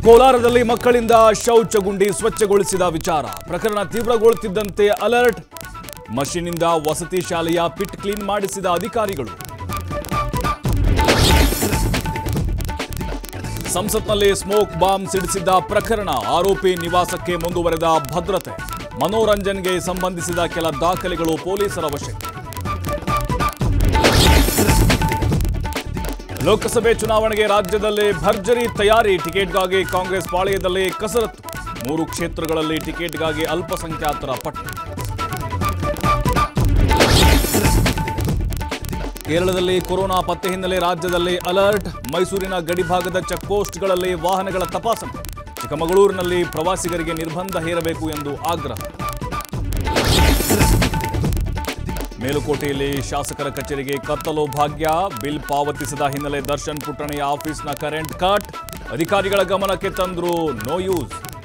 ಕೋಲಾರದಲ್ಲಿ ಮಕ್ಕಳಿಂದ ಶೌಚಗುಂಡಿ ಸ್ವಚ್ಛಗೊಳಿಸಿದ ವಿಚಾರ ಪ್ರಕರಣ ತೀವ್ರಗೊಳ್ಳುತ್ತಿದ್ದಂತೆ ಅಲರ್ಟ್ ಮಷೀನ್ನಿಂದ ವಸತಿ ಶಾಲೆಯ ಪಿಟ್ ಕ್ಲೀನ್ ಮಾಡಿಸಿದ ಅಧಿಕಾರಿಗಳು ಸಂಸತ್ನಲ್ಲಿ ಸ್ಮೋಕ್ ಬಾಂಬ್ ಸಿಡಿಸಿದ್ದ ಪ್ರಕರಣ ಆರೋಪಿ ನಿವಾಸಕ್ಕೆ ಮುಂದುವರೆದ ಭದ್ರತೆ ಮನೋರಂಜನ್ಗೆ ಸಂಬಂಧಿಸಿದ ಕೆಲ ದಾಖಲೆಗಳು ಪೊಲೀಸರ ವಶಕ್ಕೆ ಲೋಕಸಭೆ ಚುನಾವಣೆಗೆ ರಾಜ್ಯದಲ್ಲಿ ಭರ್ಜರಿ ತಯಾರಿ ಟಿಕೆಟ್ಗಾಗಿ ಕಾಂಗ್ರೆಸ್ ಪಾಳೆಯದಲ್ಲಿ ಕಸರತ್ತು ಮೂರು ಕ್ಷೇತ್ರಗಳಲ್ಲಿ ಟಿಕೆಟ್ಗಾಗಿ ಅಲ್ಪಸಂಖ್ಯಾತರ ಪಟ್ಟಿ ಕೇರಳದಲ್ಲಿ ಕೊರೋನಾ ಪತ್ತೆ ಹಿನ್ನೆಲೆ ರಾಜ್ಯದಲ್ಲಿ ಅಲರ್ಟ್ ಮೈಸೂರಿನ ಗಡಿಭಾಗದ ಚೆಕ್ ಪೋಸ್ಟ್ಗಳಲ್ಲಿ ವಾಹನಗಳ ತಪಾಸಣೆ ಚಿಕ್ಕಮಗಳೂರಿನಲ್ಲಿ ಪ್ರವಾಸಿಗರಿಗೆ ನಿರ್ಬಂಧ ಹೇರಬೇಕು ಎಂದು ಆಗ್ರಹ ಮೇಲುಕೋಟೆಯಲ್ಲಿ ಶಾಸಕರ ಕಚೇರಿಗೆ ಕತ್ತಲು ಭಾಗ್ಯ ಬಿಲ್ ಪಾವತಿಸದ ಹಿನ್ನೆಲೆ ದರ್ಶನ್ ಪುಟ್ಟಣೆಯ ಆಫೀಸ್ನ ಕರೆಂಟ್ ಕಟ್ ಅಧಿಕಾರಿಗಳ ಗಮನಕ್ಕೆ ತಂದ್ರು ನೋ ಯೂಸ್